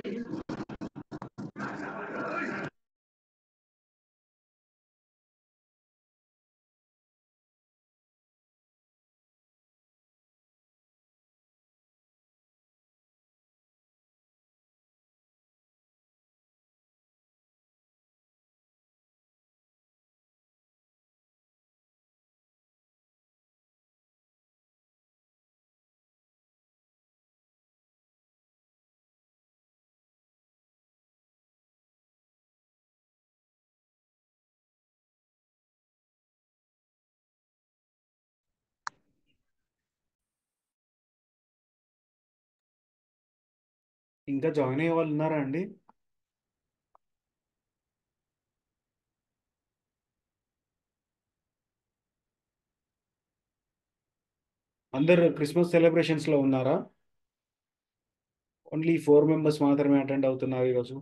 ఇంకా జాయిన్ అయ్యే వాళ్ళు ఉన్నారా అండి అందరు క్రిస్మస్ సెలబ్రేషన్స్ లో ఉన్నారా ఓన్లీ ఫోర్ మెంబర్స్ మాత్రమే అటెండ్ అవుతున్నారు ఈరోజు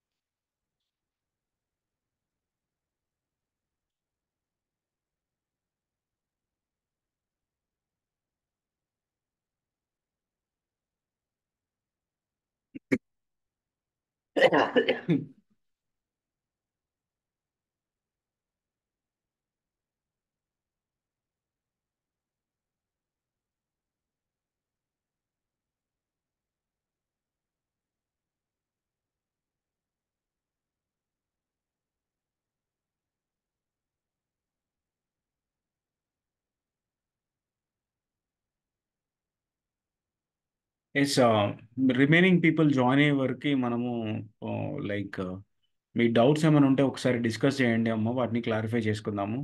ఎస్ రిమైనింగ్ పీపుల్ జాయిన్ అయ్యే వరకు మనము లైక్ మీ డౌట్స్ ఏమైనా ఉంటే ఒకసారి డిస్కస్ చేయండి అమ్మ వాటిని క్లారిఫై చేసుకుందాము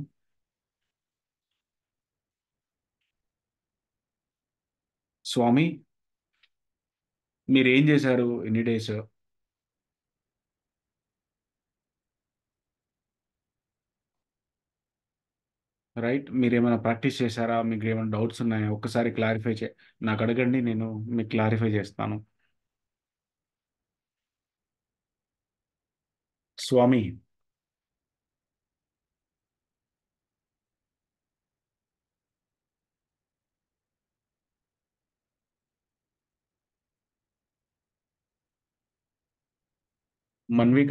స్వామి మీరు ఏం చేశారు ఎన్ని డేస్ రైట్ మీరు ఏమైనా ప్రాక్టీస్ చేశారా మీకు ఏమైనా డౌట్స్ ఉన్నాయా ఒక్కసారి క్లారిఫై చే నాకు అడగండి నేను మీకు క్లారిఫై చేస్తాను స్వామి మన్విక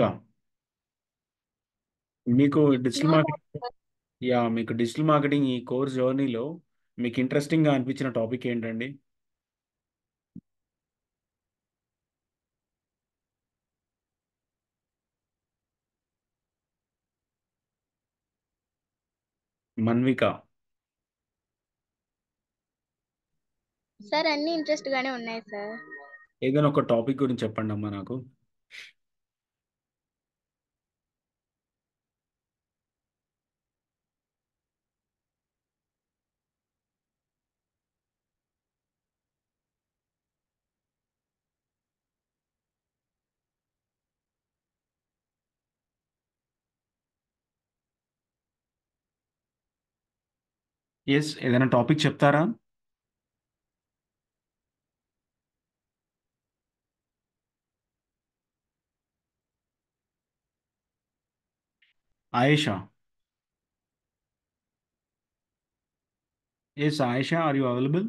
మీకు డిజిటల్ మార్కెటింగ్ యా మీకు డిజిటల్ మార్కెటింగ్ ఈ కోర్స్ జర్నీలో మీకు ఇంట్రెస్టింగ్గా అనిపించిన టాపిక్ ఏంటండి మన్విక సార్ అన్ని ఇంట్రెస్ట్ గానే ఉన్నాయి సార్ ఏదైనా ఒక టాపిక్ గురించి చెప్పండి అమ్మా నాకు ఎస్ ఏదైనా టాపిక్ చెప్తారా Ayesha yes Ayesha are you available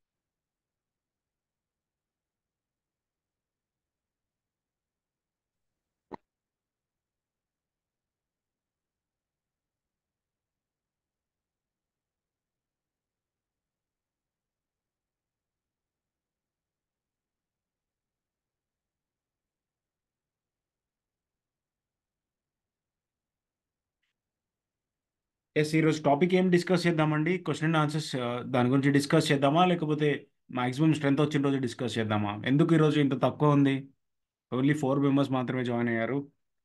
yes ఈరోజు టాపిక్ ఏం డిస్కస్ చేద్దామండి క్వశ్చన్ అండ్ ఆన్సర్స్ దాని గురించి డిస్కస్ చేద్దామా లేకపోతే మాక్సిమం స్ట్రెంత్ వచ్చిన రోజు డిస్కస్ చేద్దామా ఎందుకు ఈరోజు ఇంత తక్కువ ఉంది ఓన్లీ ఫోర్ మెంబర్స్ మాత్రమే జాయిన్ అయ్యారు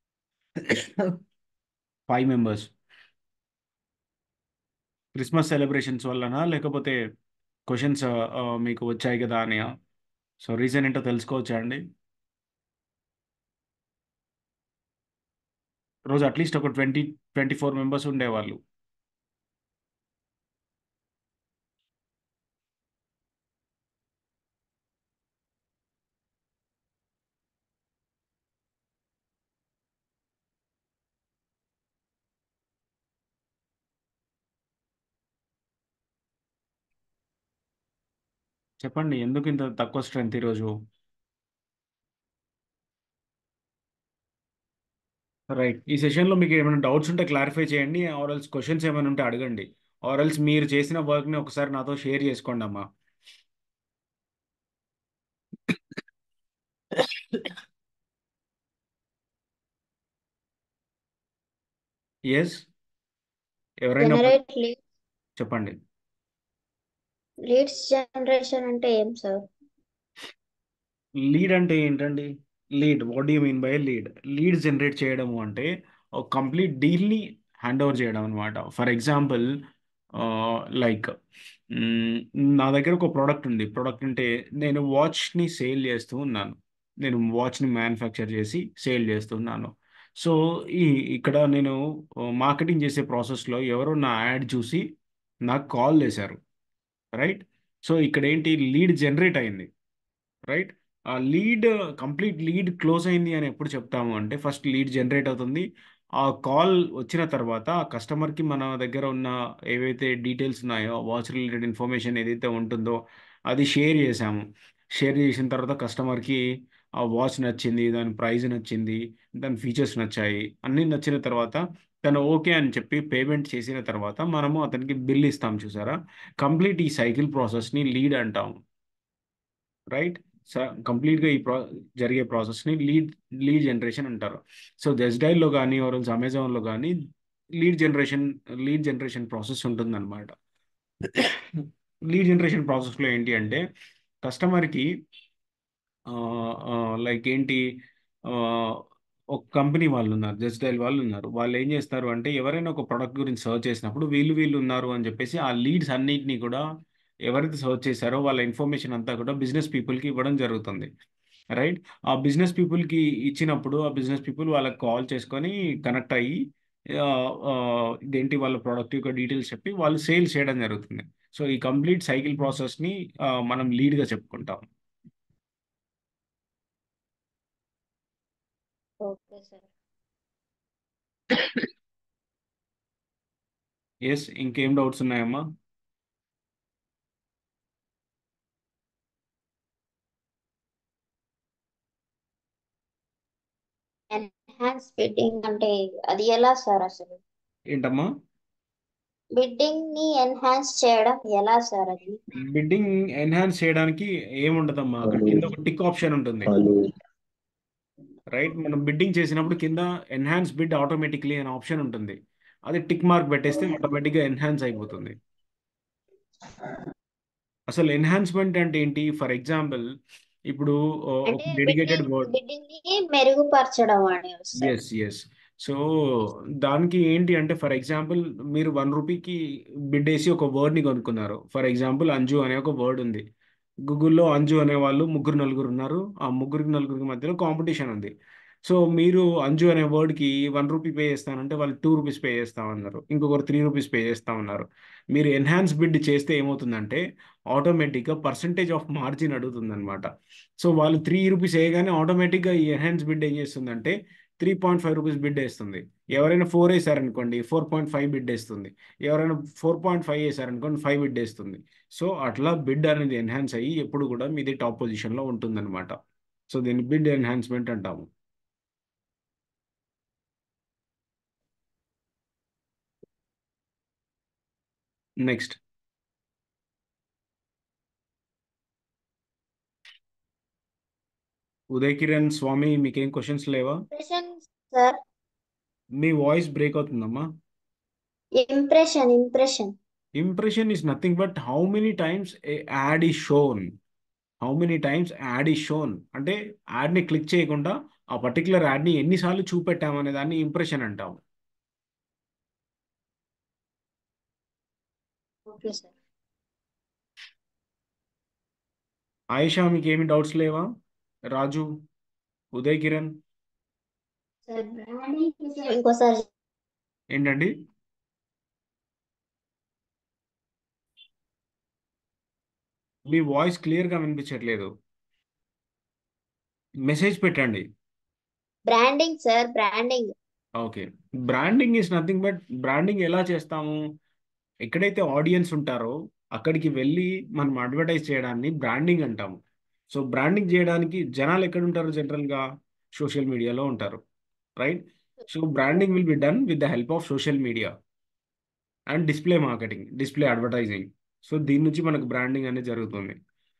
ఫైవ్ మెంబర్స్ క్రిస్మస్ సెలబ్రేషన్స్ వల్లనా లేకపోతే క్వశ్చన్స్ మీకు వచ్చాయి కదా అని సో రీజన్ ఏంటో తెలుసుకోవచ్చా అండి రోజు అట్లీస్ట్ ఒక ట్వంటీ ట్వంటీ ఫోర్ మెంబర్స్ ఉండేవాళ్ళు చెప్పండి ఎందుకు ఇంత తక్కువ స్ట్రెంత్ ఈరోజు రైట్ ఈ సెషన్లో మీకు ఏమైనా డౌట్స్ ఉంటే క్లారిఫై చేయండి ఆర్ ఎల్స్ క్వశ్చన్స్ ఏమైనా ఉంటే అడగండి ఆర్ ఎల్స్ మీరు చేసిన వర్క్ని ఒకసారి నాతో షేర్ చేసుకోండి అమ్మా ఎస్ ఎవరైనా జనరేట్ లీడ్ చెప్పండి లీడ్స్ జనరేషన్ అంటే ఏం సార్ లీడ్ అంటే ఏంటండి lead what you mean by lead lead generate చేయడము అంటే ఒక కంప్లీట్ డీల్ని హ్యాండ్ ఓవర్ చేయడం అనమాట ఫర్ ఎగ్జాంపుల్ లైక్ నా దగ్గర ఒక ప్రోడక్ట్ ఉంది ప్రోడక్ట్ అంటే నేను వాచ్ని సేల్ చేస్తూ ఉన్నాను నేను వాచ్ని మ్యానుఫ్యాక్చర్ చేసి సేల్ చేస్తున్నాను సో ఈ ఇక్కడ నేను మార్కెటింగ్ చేసే ప్రాసెస్లో ఎవరో నా యాడ్ చూసి నాకు కాల్ చేశారు రైట్ సో ఇక్కడ ఏంటి లీడ్ జనరేట్ అయింది రైట్ ఆ లీడ్ కంప్లీట్ లీడ్ క్లోజ్ అయింది అని ఎప్పుడు చెప్తాము అంటే ఫస్ట్ లీడ్ జనరేట్ అవుతుంది ఆ కాల్ వచ్చిన తర్వాత ఆ కస్టమర్కి మన దగ్గర ఉన్న ఏవైతే డీటెయిల్స్ ఉన్నాయో వాచ్ రిలేటెడ్ ఇన్ఫర్మేషన్ ఏదైతే ఉంటుందో అది షేర్ చేసాము షేర్ చేసిన తర్వాత కస్టమర్కి ఆ వాచ్ నచ్చింది దాని ప్రైస్ నచ్చింది దాని ఫీచర్స్ నచ్చాయి అన్నీ నచ్చిన తర్వాత తను ఓకే అని చెప్పి పేమెంట్ చేసిన తర్వాత మనము అతనికి బిల్ ఇస్తాం చూసారా కంప్లీట్ ఈ సైకిల్ ప్రాసెస్ని లీడ్ అంటాము రైట్ కంప్లీట్గా ఈ ప్రా జరిగే ప్రాసెస్ని లీడ్ లీడ్ జనరేషన్ అంటారు సో జెస్డైల్లో కానీ ఆర్ఎల్స్ అమెజాన్లో కానీ lead generation lead generation process ఉంటుందన్నమాట లీడ్ జనరేషన్ ప్రాసెస్లో ఏంటి అంటే కస్టమర్కి లైక్ ఏంటి ఆ, ఒక కంపెనీ వాళ్ళు ఉన్నారు జస్ట్ డైల్ వాళ్ళు ఉన్నారు వాళ్ళు ఏం చేస్తారు అంటే ఎవరైనా ఒక ప్రోడక్ట్ గురించి సర్చ్ చేసినప్పుడు వీళ్ళు వీళ్ళు ఉన్నారు అని చెప్పేసి ఆ లీడ్స్ అన్నిటినీ కూడా ఎవరైతే సర్చ్ చేశారో వాళ్ళ ఇన్ఫర్మేషన్ అంతా కూడా బిజినెస్ పీపుల్కి ఇవ్వడం జరుగుతుంది రైట్ ఆ బిజినెస్ పీపుల్కి ఇచ్చినప్పుడు ఆ బిజినెస్ పీపుల్ వాళ్ళకి కాల్ చేసుకొని కనెక్ట్ అయ్యి ఆ, ఆ, ఇదేంటి వాళ్ళ ప్రోడక్ట్ యొక్క డీటెయిల్స్ చెప్పి వాళ్ళు సేల్ చేయడం జరుగుతుంది సో ఈ కంప్లీట్ సైకిల్ ప్రాసెస్ని మనం లీడ్గా చెప్పుకుంటాం ఓకే సార్ ఎస్ ఇంకేం డౌట్స్ ఉన్నాయమ్మా ఎన్హాన్స్ బిడ్డింగ్ అంటే అది ఎలా సార్ అసలు ఏంటమ్మా బిడ్డింగ్ ని ఎన్హాన్స్ చేయడం ఎలా సార్ అది బిడ్డింగ్ ఎన్హాన్స్ చేయడానికి ఏముండదమ్మా అక్కడ కింద ఒక టిక్ ఆప్షన్ ఉంటుంది రైట్ మనం బిడ్డింగ్ చేసినప్పుడు కింద ఎన్హాన్స్ బిడ్ ఆటోమేటిక్లీ అనే ఆప్షన్ ఉంటుంది అది టిక్ మార్క్ పెట్టేస్తే ఆటోమేటిక్గా ఎన్హాన్స్ అయిపోతుంది అసలు ఎన్హాన్స్మెంట్ అంటే ఏంటి ఫర్ ఎగ్జాంపుల్ ఇప్పుడు ఆ, ఒక అంటే డెడికేటెడ్ బిడ్డింగ్ వర్డ్ బిడ్డింగ్ ని మెరుగుపరచడం అని సార్ ఎస్ ఎస్ సో దానికి ఏంటి అంటే ఫర్ ఎగ్జాంపుల్ మీరు వన్ రూపీకి బిడ్ వేసి ఒక వర్డ్ని కొనుక్కున్నారు ఫర్ ఎగ్జాంపుల్ అంజు అనే ఒక వర్డ్ ఉంది గూగుల్లో అంజు అనే వాళ్ళు ముగ్గురు నలుగురు ఉన్నారు ఆ ముగ్గురికి నలుగురికి మధ్యలో కాంపిటీషన్ ఉంది సో మీరు అంజు అనే వర్డ్కి వన్ రూపీ పే చేస్తానంటే వాళ్ళు టూ రూపీస్ పే చేస్తామన్నారు ఇంకొకరు త్రీ రూపీస్ పే చేస్తామన్నారు మీరు ఎన్హాన్స్ బిడ్ చేస్తే ఏమవుతుందంటే ఆటోమేటిక్గా పర్సంటేజ్ ఆఫ్ మార్జిన్ అడుగుతుంది అనమాట సో వాళ్ళు త్రీ రూపీస్ వేయగానే ఆటోమేటిక్గా ఈ ఎన్హాన్స్ బిడ్ ఏం చేస్తుందంటే three point five rupees bid వేస్తుంది ఎవరైనా ఫోర్ వేసారనుకోండి ఫోర్ పాయింట్ ఫైవ్ బిడ్ వేస్తుంది ఎవరైనా ఫోర్ పాయింట్ ఫైవ్ వేసారనుకోండి ఫైవ్ బిడ్ వేస్తుంది సో అట్లా బిడ్ అనేది ఎన్హాన్స్ అయ్యి ఎప్పుడు కూడా మీది టాప్ పొజిషన్లో ఉంటుందన్నమాట సో దీన్ని బిడ్ ఎన్హాన్స్మెంట్ అంటాము నెక్స్ట్ ఉదయ్ కిరణ్ స్వామి మీకేం క్వశ్చన్స్ లేవా ఇంప్రెషన్ సార్ మీ వాయిస్ బ్రేక్ అవుతుందమ్మా impression impression impression is nothing but how many times ad is shown how many times ad is shown అంటే యాడ్ని క్లిక్ చేయకుండా ఆ పర్టికులర్ యాడ్ని ఎన్నిసార్లు చూపెట్టామనే దాన్ని ఇంప్రెషన్ అంటాము ఓకే సార్ ఆయిషా మీకు ఏమి డౌట్స్ లేవా రాజు ఉదయ్ కిరణ్ సార్ ఇంకోసారి ఏంటండి మీ వాయిస్ క్లియర్గా వినిపించట్లేదు మెసేజ్ పెట్టండి branding sir branding okay branding is nothing but branding ఎలా చేస్తాము ఎక్కడైతే ఆడియన్స్ ఉంటారో అక్కడికి వెళ్ళి మనం అడ్వర్టైజ్ చేయడాన్ని బ్రాండింగ్ అంటాము సో బ్రాండింగ్ చేయడానికి జనాలు ఎక్కడ ఉంటారు జనరల్గా సోషల్ మీడియాలో ఉంటారు right so branding will be done with the help of social media and display marketing display advertising so దీని నుంచి మనకు బ్రాండింగ్ అనేది జరుగుతుంది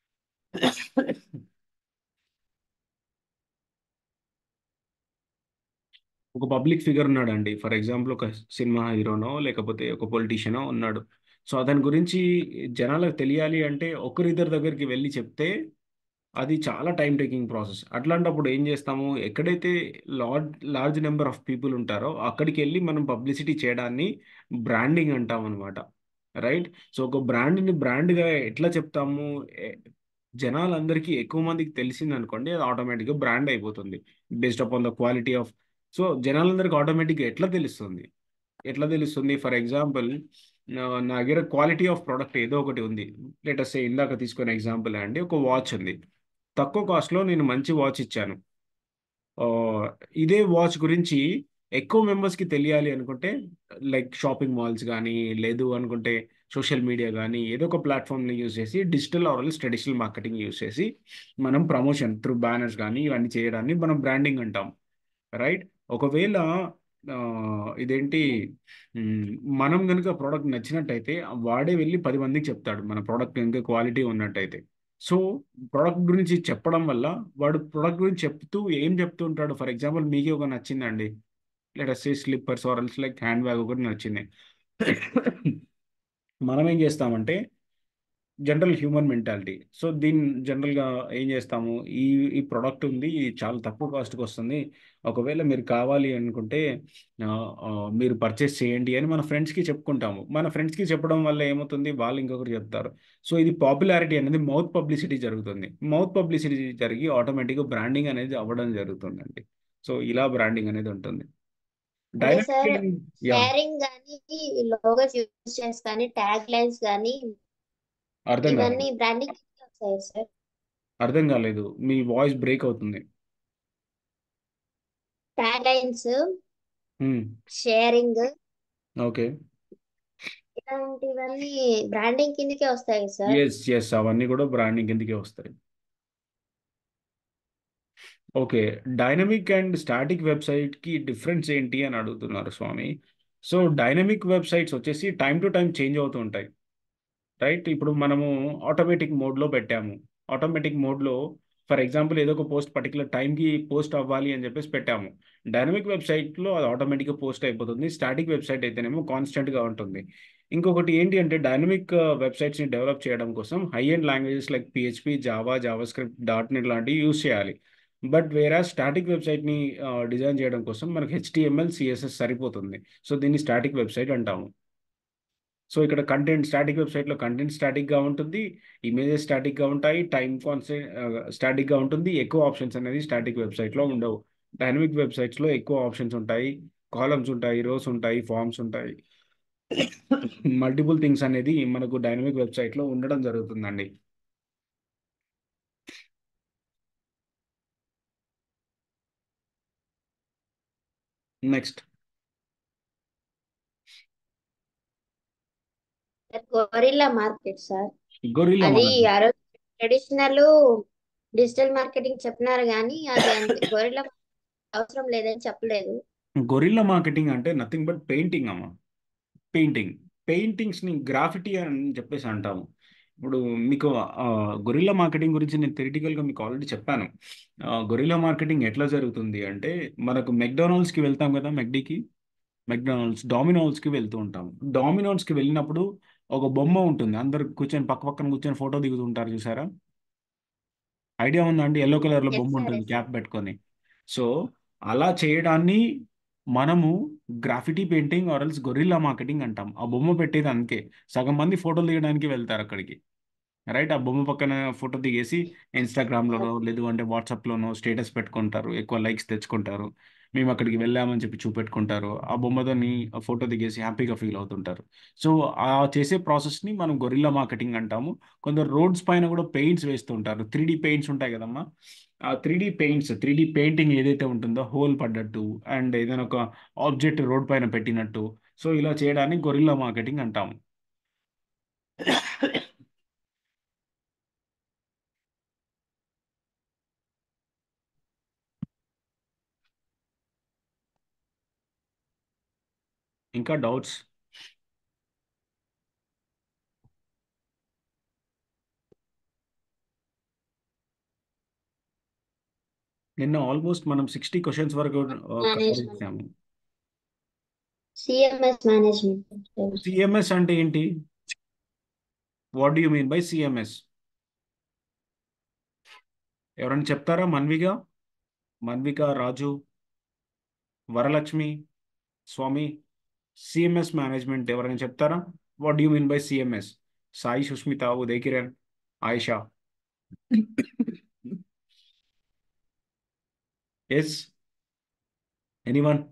ఒక పబ్లిక్ ఫిగర్ ఉన్నాడండి ఫర్ ఎగ్జాంపుల్ ఒక సినిమా హీరోనో లేకపోతే ఒక పొలిటీషియనో ఉన్నాడు సో అతని గురించి జనాలకు తెలియాలి అంటే ఒకరిద్దరి దగ్గరికి వెళ్ళి చెప్తే అది చాలా టైం టేకింగ్ ప్రాసెస్ అట్లాంటప్పుడు ఏం చేస్తాము ఎక్కడైతే large large number of people ఉంటారో అక్కడికి వెళ్ళి మనం పబ్లిసిటీ చేయడాన్ని బ్రాండింగ్ అంటాం అనమాట రైట్ సో ఒక బ్రాండ్ని బ్రాండ్గా ఎట్లా చెప్తాము ఎ- జనాలందరికీ ఎక్కువ మందికి తెలిసింది అనుకోండి అది ఆటోమేటిక్గా బ్రాండ్ అయిపోతుంది based upon the quality of so జనాలందరికీ ఆటోమేటిక్గా ఎట్లా తెలుస్తుంది ఎట్లా తెలుస్తుంది ఫర్ ఎగ్జాంపుల్ నా నా దగ్గర క్వాలిటీ ఆఫ్ ప్రోడక్ట్ ఏదో ఒకటి ఉంది లేటెస్ట్ ఇందాక తీసుకున్న ఎగ్జాంపుల్ అండి ఒక వాచ్ ఉంది తక్కువ కాస్ట్లో నేను మంచి వాచ్ ఇచ్చాను ఆ, ఇదే వాచ్ గురించి ఎక్కువ మెంబర్స్కి తెలియాలి అనుకుంటే లైక్ షాపింగ్ మాల్స్ కానీ లేదు అనుకుంటే సోషల్ మీడియా కానీ ఏదో ఒక ప్లాట్ఫామ్ని యూజ్ చేసి digital or traditional marketing use చేసి మనం ప్రమోషన్ త్రూ బ్యానర్స్ కానీ ఇవన్నీ చేయడాన్ని మనం బ్రాండింగ్ అంటాం రైట్ ఒకవేళ ఆ, ఇదేంటి మ్, మనం కనుక ప్రోడక్ట్ నచ్చినట్టయితే వాడే వెళ్ళి పది మందికి చెప్తాడు మన ప్రోడక్ట్ కనుక క్వాలిటీ ఉన్నట్టయితే సో ప్రోడక్ట్ గురించి చెప్పడం వల్ల వాడు ప్రోడక్ట్ గురించి చెప్తూ ఏం చెప్తూ ఉంటాడు ఫర్ ఎగ్జాంపుల్ మీకే ఒక నచ్చిందండి let say slippers or else like hand bag ఒకటి నచ్చింది మనం ఏం చేస్తామంటే జనరల్ హ్యూమన్ మెంటాలిటీ సో దీన్ని జనరల్గా ఏం చేస్తాము ఈ ఈ ప్రోడక్ట్ ఉంది ఇది చాలా తక్కువ కాస్ట్కి వస్తుంది ఒకవేళ మీరు కావాలి అనుకుంటే ఆ, ఆ, మీరు పర్చేస్ చేయండి అని మన ఫ్రెండ్స్కి చెప్పుకుంటాము మన ఫ్రెండ్స్కి చెప్పడం వల్ల ఏమవుతుంది వాళ్ళు ఇంకొకరు చెప్తారు సో ఇది పాపులారిటీ అనేది మౌత్ పబ్లిసిటీ జరుగుతుంది మౌత్ పబ్లిసిటీ జరిగి ఆటోమేటిక్గా బ్రాండింగ్ అనేది అవ్వడం జరుగుతుందండి సో ఇలా బ్రాండింగ్ అనేది ఉంటుంది అంటే సార్ డైనమిక్ యా షేరింగ్ కానీ లోగోస్ యూజ్ చేసి కానీ ట్యాగ్ లైన్స్ కానీ అర్థం కాలేదు ఇవన్నీ బ్రాండింగ్ వస్తాయి సార్ అర్థం కాలేదు మీ వాయిస్ బ్రేక్ అవుతుంది ట్యాగ్ లైన్స్ షేరింగ్ ఓకే ఇలాంటివన్నీ బ్రాండింగ్ కిందకే వస్తాయి సార్ ఎస్ ఎస్ అవన్నీ కూడా బ్రాండింగ్ కిందకే వస్తాయి ఓకే డైనమిక్ అండ్ స్టాటిక్ వెబ్సైట్కి డిఫరెన్స్ ఏంటి అని అడుగుతున్నారు స్వామి సో డైనమిక్ వెబ్సైట్స్ వచ్చేసి టైం టు టైం చేంజ్ అవుతూ ఉంటాయి రైట్ ఇప్పుడు మనము ఆటోమేటిక్ మోడ్లో పెట్టాము ఆటోమేటిక్ మోడ్లో ఫర్ ఎగ్జాంపుల్ ఏదో ఒక పోస్ట్ పర్టికులర్ టైంకి పోస్ట్ అవ్వాలి అని చెప్పేసి పెట్టాము డైనమిక్ వెబ్సైట్లో అది ఆటోమేటిక్గా పోస్ట్ అయిపోతుంది స్టాటిక్ వెబ్సైట్ అయితేనేమో కాన్స్టెంట్గా ఉంటుంది ఇంకొకటి ఏంటి అంటే డైనమిక్ వెబ్సైట్స్ని డెవలప్ చేయడం కోసం high end languages like PHP Java JavaScript dot net లాంటివి యూస్ చేయాలి బట్ వేరే స్టాటిక్ వెబ్సైట్ని డిజైన్ చేయడం కోసం మనకు హెచ్టిఎంఎల్ సిఎస్ఎస్ సరిపోతుంది సో దీన్ని స్టాటిక్ వెబ్సైట్ అంటాము సో ఇక్కడ కంటెంట్ స్టాటిక్ వెబ్సైట్లో కంటెంట్ స్టాటిక్గా ఉంటుంది ఇమేజెస్ స్టాటిక్గా ఉంటాయి టైం కాన్సెంట్ స్టాటిక్గా ఉంటుంది ఎక్కువ ఆప్షన్స్ అనేది స్టాటిక్ వెబ్సైట్లో ఉండవు డైనమిక్ వెబ్సైట్స్లో ఎక్కువ ఆప్షన్స్ ఉంటాయి కాలమ్స్ ఉంటాయి రోస్ ఉంటాయి ఫార్మ్స్ ఉంటాయి మల్టిపుల్ థింగ్స్ అనేది మనకు డైనమిక్ వెబ్సైట్లో ఉండడం జరుగుతుందండి next gorilla market sir gorilla అది మార్కెట్ ఆ రోజు ట్రెడిషనల్ డిజిటల్ మార్కెటింగ్ చెప్పినారు కానీ అది అంత గొరిల్లా అవసరం లేదని చెప్పలేదు గొరిల్లా మార్కెటింగ్ అంటే నథింగ్ బట్ పెయింటింగ్ అమ్మ పెయింటింగ్ పెయింటింగ్స్ని గ్రాఫిటీ అని చెప్పేసి అంటాము ఇప్పుడు మీకు గొరిల్లా మార్కెటింగ్ గురించి నేను థెరిటికల్గా మీకు ఆల్రెడీ చెప్పాను గొరిల్లా మార్కెటింగ్ ఎట్లా జరుగుతుంది అంటే మనకు మెక్డానల్డ్స్కి వెళ్తాం కదా మెక్డీకి మెక్డానల్డ్స్ డామినోల్స్కి వెళ్తూ ఉంటాం డామినోల్స్కి వెళ్ళినప్పుడు ఒక బొమ్మ ఉంటుంది అందరు కూర్చొని పక్క పక్కన కూర్చొని ఫోటో దిగుతుంటారు చూసారా ఐడియా ఉందా అండి ఎల్లో కలర్లో ఎస్ బొమ్మ సార్ ఉంటుంది ఎస్ క్యాప్ పెట్టుకొని సో అలా చేయడాన్ని మనము graffiti painting or else gorilla marketing అంటాం ఆ బొమ్మ పెట్టేది అందుకే సగం మంది ఫోటోలు దిగడానికి వెళ్తారు అక్కడికి రైట్ ఆ బొమ్మ పక్కన ఫోటో దిగేసి ఇన్స్టాగ్రామ్లోనో లేదు అంటే వాట్సాప్లోనో స్టేటస్ పెట్టుకుంటారు ఎక్కువ లైక్స్ తెచ్చుకుంటారు మేము అక్కడికి వెళ్ళామని చెప్పి చూపెట్టుకుంటారు ఆ బొమ్మతోని ఫోటో దిగేసి హ్యాపీగా ఫీల్ అవుతుంటారు సో ఆ చేసే ప్రాసెస్ని మనం గొరిల్లా మార్కెటింగ్ అంటాము కొందరు రోడ్స్ పైన కూడా పెయింట్స్ వేస్తుంటారు త్రీ డీ పెయింట్స్ ఉంటాయి కదమ్మా ఆ three D paints three D painting ఏదైతే ఉంటుందో హోల్ పడ్డట్టు అండ్ ఏదైనా ఒక ఆబ్జెక్ట్ రోడ్ పైన పెట్టినట్టు సో ఇలా చేయడానికి గొరిల్లా మార్కెటింగ్ అంటాము ఇంకా డౌట్స్ నిన్న ఆల్మోస్ట్ మనం సిక్స్టీ క్వశ్చన్స్ వరకు కవర్ మేనేజ్మెంట్ చేసాము సిఎంఎస్ మేనేజ్మెంట్ సిఎంఎస్ అంటే ఏంటి what do you mean by CMS ఎవరైనా చెప్తారా మన్విగా మన్విక రాజు వరలక్ష్మి స్వామి సిఎంఎస్ మేనేజ్మెంట్ ఎవరైనా చెప్తారా what do you mean by CMS Sai Sushmita Uday Kiran Ayesha yes anyone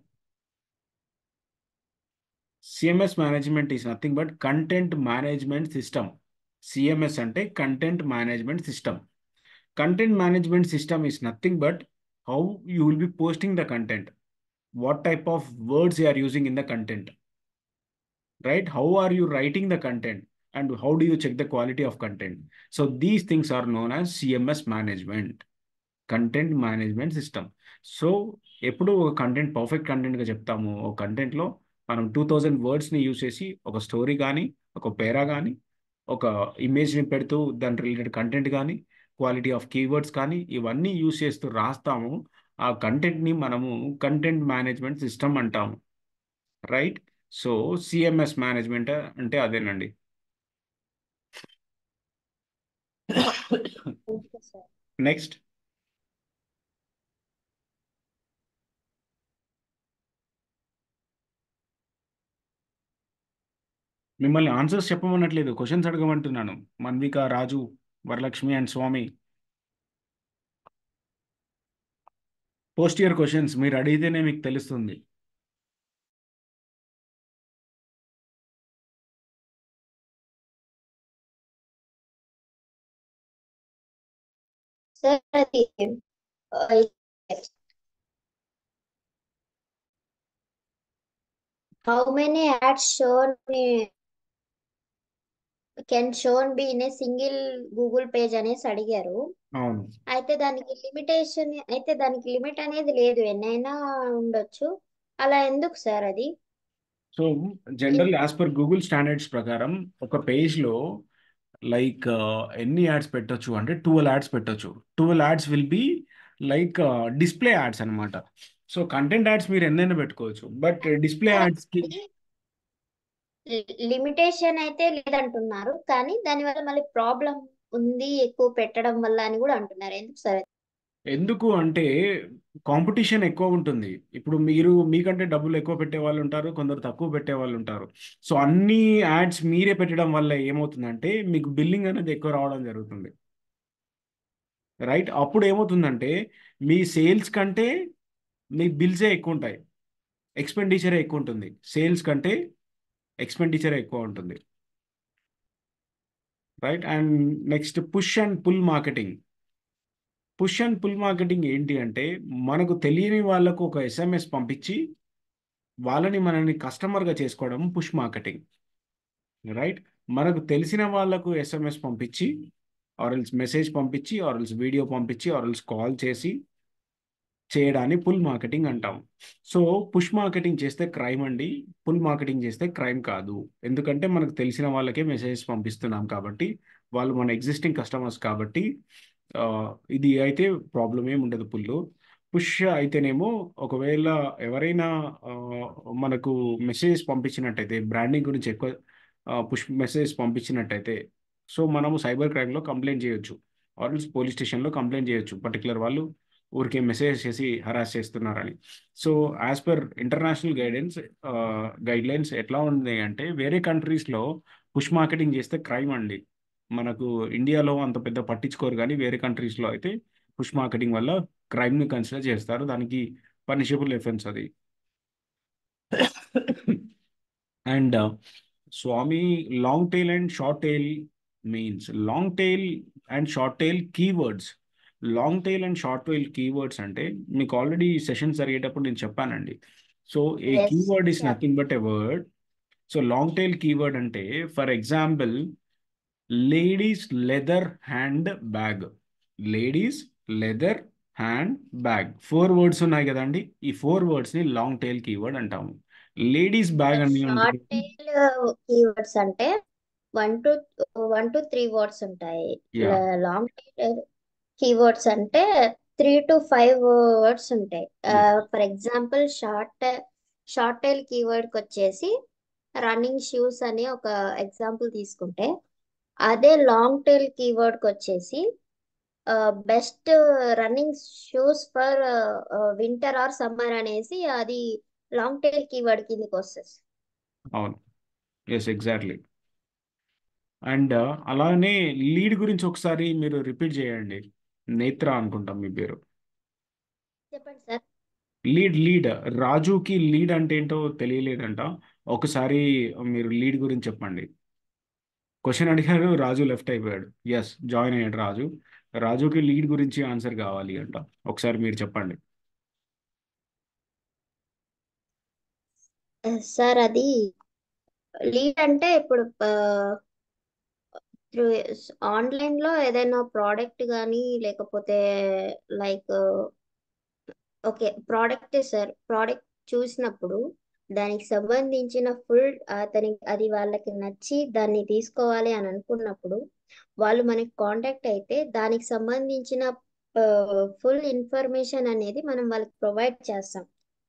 CMS management is nothing but content management system CMS అంటే content management system content management system is nothing but how you will be posting the content what type of words you are using in the content right how are you writing the content and how do you check the quality of content so these things are known as cms management content management system so ఎప్పుడు ఒక content perfect కంటెంట్గా చెప్తాము ఒక కంటెంట్లో మనం two thousand వర్డ్స్ని use చేసి ఒక story కానీ ఒక పేరా కానీ ఒక ఇమేజ్ని పెడుతూ దాని రిలేటెడ్ కంటెంట్ కానీ క్వాలిటీ ఆఫ్ కీవర్డ్స్ కానీ ఇవన్నీ యూజ్ చేస్తూ రాస్తాము ఆ కంటెంట్ని మనము కంటెంట్ మేనేజ్మెంట్ సిస్టమ్ అంటాము రైట్ సో సిఎంఎస్ మేనేజ్మెంట్ అంటే అదేనండి నెక్స్ట్ మిమ్మల్ని ఆన్సర్స్ చెప్పమనట్లేదు క్వశ్చన్స్ అడగమంటున్నాను Manvika Raju Varalakshmi and Swamy post your questions మీరు అడిగితేనే మీకు తెలుస్తుంది సార్ అది how many ads shown can shown be in a single Google page అనేసి అడిగారు అవును అయితే దానికి లిమిటేషన్ అయితే దానికి లిమిట్ అనేది లేదు ఎన్నైనా ఉండొచ్చు అలా ఎందుకు సార్ అది so general as per Google standards ప్రకారం ఒక పేజ్లో లైక్ ఎన్ని యాడ్స్ పెట్టొచ్చు అంటే ట్వెల్వ్ యాడ్స్ పెట్టొచ్చు twelve ads will be like display ads అనమాట సో కంటెంట్ యాడ్స్ మీరు ఎన్నైనా పెట్టుకోవచ్చు బట్ డిస్ప్లే యాడ్స్కి లిమిటేషన్ అయితే లేదంటున్నారు కానీ దానివల్ల మళ్ళీ ప్రాబ్లం ఉంది ఎక్కువ పెట్టడం వల్ల అని కూడా అంటున్నారు ఎందుకు సార్ ఎందుకు అంటే కాంపిటీషన్ ఎక్కువ ఉంటుంది ఇప్పుడు మీరు మీకంటే డబ్బులు ఎక్కువ పెట్టే వాళ్ళు ఉంటారు కొందరు తక్కువ పెట్టే వాళ్ళు ఉంటారు సో అన్ని యాడ్స్ మీరే పెట్టడం వల్ల ఏమవుతుందంటే మీకు బిల్లింగ్ అనేది ఎక్కువ రావడం జరుగుతుంది రైట్ అప్పుడు ఏమవుతుందంటే మీ సేల్స్ కంటే మీ బిల్సే ఎక్కువ ఉంటాయి ఎక్స్పెండిచరే ఎక్కువ ఉంటుంది సేల్స్ కంటే ఎక్స్పెండిచరే ఎక్కువ ఉంటుంది right and next push and pull marketing push and pull marketing ఏంటి అంటే మనకు తెలియని వాళ్ళకు ఒక ఎస్ఎంఎస్ పంపించి వాళ్ళని మనల్ని కస్టమర్గా చేసుకోవడం పుష్ మార్కెటింగ్ రైట్ మనకు తెలిసిన వాళ్ళకు ఎస్ఎంఎస్ పంపించి ఆర్ఎల్స్ మెసేజ్ పంపించి ఆర్ఎల్స్ వీడియో పంపించి ఆర్ఎల్స్ కాల్ చేసి చేయడాన్ని పుల్ మార్కెటింగ్ అంటాం సో పుష్ మార్కెటింగ్ చేస్తే క్రైమ్ అండి పుల్ మార్కెటింగ్ చేస్తే క్రైమ్ కాదు ఎందుకంటే మనకు తెలిసిన వాళ్ళకే మెసేజెస్ పంపిస్తున్నాం కాబట్టి వాళ్ళు మన ఎగ్జిస్టింగ్ కస్టమర్స్ కాబట్టి ఆ, ఇది అయితే ప్రాబ్లం ఏమి ఉండదు పుల్లు పుష్ అయితేనేమో ఒకవేళ ఎవరైనా ఆ, మనకు మెసేజ్ పంపించినట్టయితే బ్రాండింగ్ గురించి ఎక్కువ పుష్ మెసేజ్ పంపించినట్టయితే సో మనము సైబర్ క్రైమ్లో కంప్లైంట్ చేయొచ్చు ఆర్ పోలీస్ స్టేషన్లో కంప్లైంట్ చేయొచ్చు పర్టికులర్ వాళ్ళు ఊరికే మెసేజ్ చేసి హరాస్ చేస్తున్నారని so as per international guidance guidelines ఎట్లా ఉంది అంటే వేరే కంట్రీస్లో పుష్ మార్కెటింగ్ చేస్తే క్రైమ్ అండి మనకు ఇండియాలో అంత పెద్ద పట్టించుకోరు కానీ వేరే కంట్రీస్లో అయితే పుష్ మార్కెటింగ్ వల్ల క్రైమ్ని కన్సిడర్ చేస్తారు దానికి పనిషబుల్ ఎఫెన్స్ అది and Swamy long tail and short tail means long tail and short tail keywords long tail and short tail keywords అంటే మీకు ఆల్రెడీ సెషన్స్ జరిగేటప్పుడు నేను చెప్పానండి so a Yes, keyword is yeah. Nothing but a word so long tail keyword అంటే for example ladies leather hand bag ladies leather hand bag four words ఉన్నాయి కదండి ఈ four వర్డ్స్ని లాంగ్ టైల్ కీవర్డ్ అంటాము ladies bag అని అంటే short tail keywords అంటే one to one two three words ఉంటాయి యా లాంగ్ టైల్ కీవర్డ్స్ అంటే త్రీ టు ఫైవ్ వర్డ్స్ ఉంటాయి for example short short tail కీవర్డ్కి వచ్చేసి రన్నింగ్ షూస్ అని ఒక ఎగ్జాంపుల్ తీసుకుంటే అదే లాంగ్ టైల్ కీవర్డ్కి వచ్చేసి best running shoes for winter or summer అనేసి అది లాంగ్ టైల్ కీవర్డ్ కిందకి వస్తుంది అవును ఎస్ ఎగ్జాక్ట్లీ అండ్ అలానే లీడ్ గురించి ఒకసారి మీరు రిపీట్ చేయండి నేత్ర అనుకుంటాం మీ పేరు చెప్పండి సార్ లీడ్ లీడ్ రాజుకి లీడ్ అంటే ఏంటో తెలియలేదంట ఒకసారి మీరు లీడ్ గురించి చెప్పండి క్వశ్చన్ అడిగారు రాజు లెఫ్ట్ అయిపోయాడు ఎస్ జాయిన్ అయ్యాడు రాజు రాజుకి లీడ్ గురించి ఆన్సర్ కావాలి అంట ఒకసారి మీరు చెప్పండి సార్ అది లీడ్ అంటే ఇప్పుడు ఆన్లైన్ లో ఏదైనా ప్రోడక్ట్ కానీ లేకపోతే like okay product sir product చూసినప్పుడు దానికి సంబంధించిన ఫుల్ అతనికి అది వాళ్ళకి నచ్చి దాన్ని తీసుకోవాలి అని అనుకున్నప్పుడు వాళ్ళు మనకి కాంటాక్ట్ అయితే దానికి సంబంధించిన ఫుల్ ఇన్ఫర్మేషన్ అనేది మనం వాళ్ళకి ప్రొవైడ్ చేస్తాం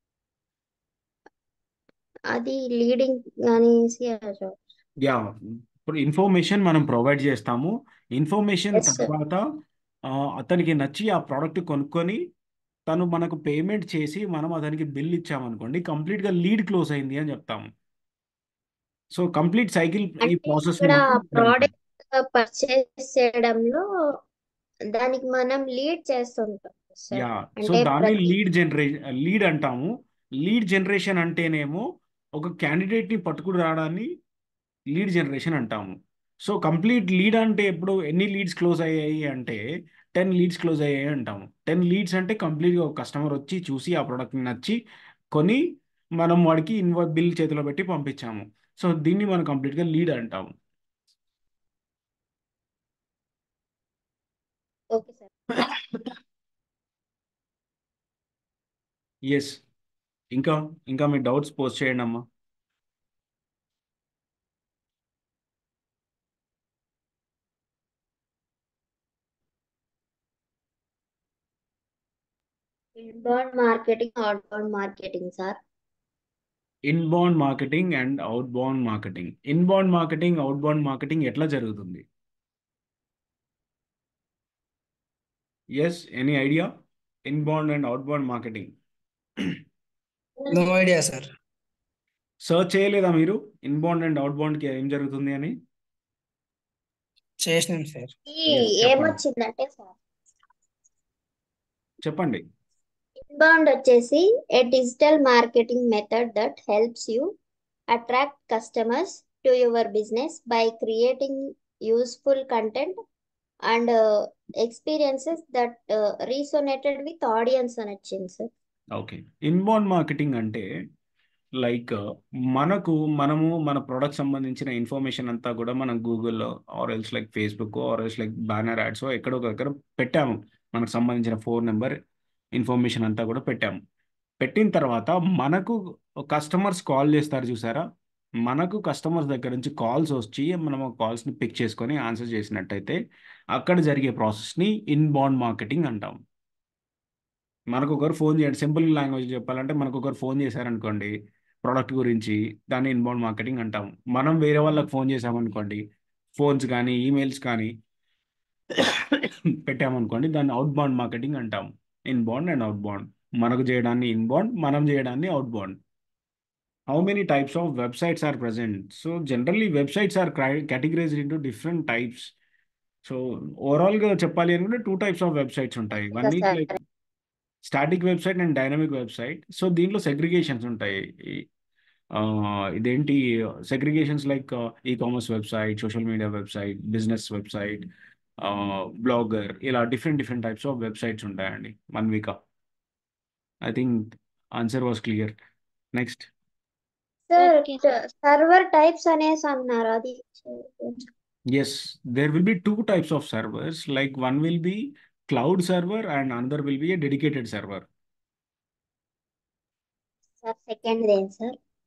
అది లీడింగ్ అనేసి యా ఇప్పుడు ఇన్ఫర్మేషన్ మనం ప్రొవైడ్ చేస్తాము ఇన్ఫర్మేషన్ ఎస్ సార్ తర్వాత ఆ, అతనికి నచ్చి ఆ ప్రోడక్ట్ కొనుక్కొని తను మనకు పేమెంట్ చేసి మనం అతనికి బిల్ ఇచ్చామనుకోండి కంప్లీట్గా లీడ్ క్లోజ్ అయింది అని చెప్తాము సో కంప్లీట్ సైకిల్ ఈ అంటే ప్రాసెస్ ఇక్కడ మొత్తం ఇదే ఉంటుంది ప్రోడక్ట్ పర్చేస్ చేయడంలో దానికి మనం లీడ్ చేస్తుంటాం సార్ యా సో అంటే దాన్ని ప్రతి లీడ్ జనరేషన్ లీడ్ అంటాము లీడ్ జనరేషన్ అంటేనేమో ఒక క్యాండిడేట్ని పట్టుకుని రావడాన్ని లీడ్ జనరేషన్ అంటాము సో కంప్లీట్ లీడ్ అంటే ఎప్పుడు ఎన్ని లీడ్స్ క్లోజ్ అయ్యాయి అంటే టెన్ లీడ్స్ క్లోజ్ అయ్యాయి అంటాము టెన్ లీడ్స్ అంటే కంప్లీట్గా ఒక కస్టమర్ వచ్చి చూసి ఆ ప్రోడక్ట్ని నచ్చి కొని మనం వాడికి ఇన్వాయిస్ బిల్ చేతిలో పెట్టి పంపించాము సో దీన్ని మనం కంప్లీట్గా లీడ్ అంటాము ఓకే సార్ ఎస్ ఇంకా ఇంకా మీ డౌట్స్ పోస్ట్ చేయండి అమ్మా inbound marketing outbound marketing sir inbound marketing and outbound marketing inbound marketing outbound marketing ఎట్లా జరుగుతుంది yes any idea inbound and outbound marketing no idea sir search చేయలేదా మీరు inbound and అవుట్బౌండ్కి ఏం జరుగుతుంది అని చేసినాం సార్ ఎస్ చెప్పండి ఏమొచ్చిందంటే సార్ చెప్పండి ఇన్బౌండ్ వచ్చేసి a digital marketing method that helps you attract customers to your business by creating useful content and experiences that resonated with audience అని వచ్చింది సార్ ఓకే ఇన్బౌండ్ మార్కెటింగ్ అంటే లైక్ మనకు మనము మన product సంబంధించిన ఇన్ఫర్మేషన్ అంతా కూడా మనం గూగుల్లో or else like Facebook or else like banner ads ఎక్కడో ఒక దగ్గర పెట్టాము మనకు సంబంధించిన ఫోన్ నెంబర్ ఇన్ఫర్మేషన్ అంతా కూడా పెట్టాము పెట్టిన తర్వాత మనకు కస్టమర్స్ కాల్ చేస్తారు చూసారా మనకు కస్టమర్స్ దగ్గర నుంచి కాల్స్ వచ్చి మనం ఆ కాల్స్ని పిక్ చేసుకొని ఆన్సర్ చేసినట్టయితే అక్కడ జరిగే ప్రాసెస్ని ఇన్బౌండ్ మార్కెటింగ్ అంటాం మనకు ఒకరు ఫోన్ చేయండి సింపుల్ లాంగ్వేజ్ చెప్పాలంటే మనకు ఒకరు ఫోన్ చేశారనుకోండి ప్రోడక్ట్ గురించి దాన్ని ఇన్బౌండ్ మార్కెటింగ్ అంటాం మనం వేరే వాళ్ళకి ఫోన్ చేసామనుకోండి ఫోన్స్ కానీ ఈమెయిల్స్ కానీ పెట్టామనుకోండి దాన్ని అవుట్బౌండ్ మార్కెటింగ్ అంటాం ఇన్బౌండ్ అండ్ అవుట్బౌండ్ మనకు చేయడాన్ని ఇన్బౌండ్ మనం చేయడాన్ని outbound how many types of websites are present so generally websites are categorized into different types so ఓవరాల్గా చెప్పాలి అనుకుంటే టూ టైప్స్ ఆఫ్ వెబ్సైట్స్ ఉంటాయి one is sir like static website and dynamic website so దీంట్లో segregations ఉంటాయి ఈ- ఆ, ఇదేంటి segregations like e-commerce website social media website business website blogger ఇలా different different types of websites ఉంటాయండి Manvika I think answer was clear next sir okay sir server types అనేసి అన్నారు అది yes there will be two types of servers like one will be cloud server and another will be a dedicated server sir second ఏం sir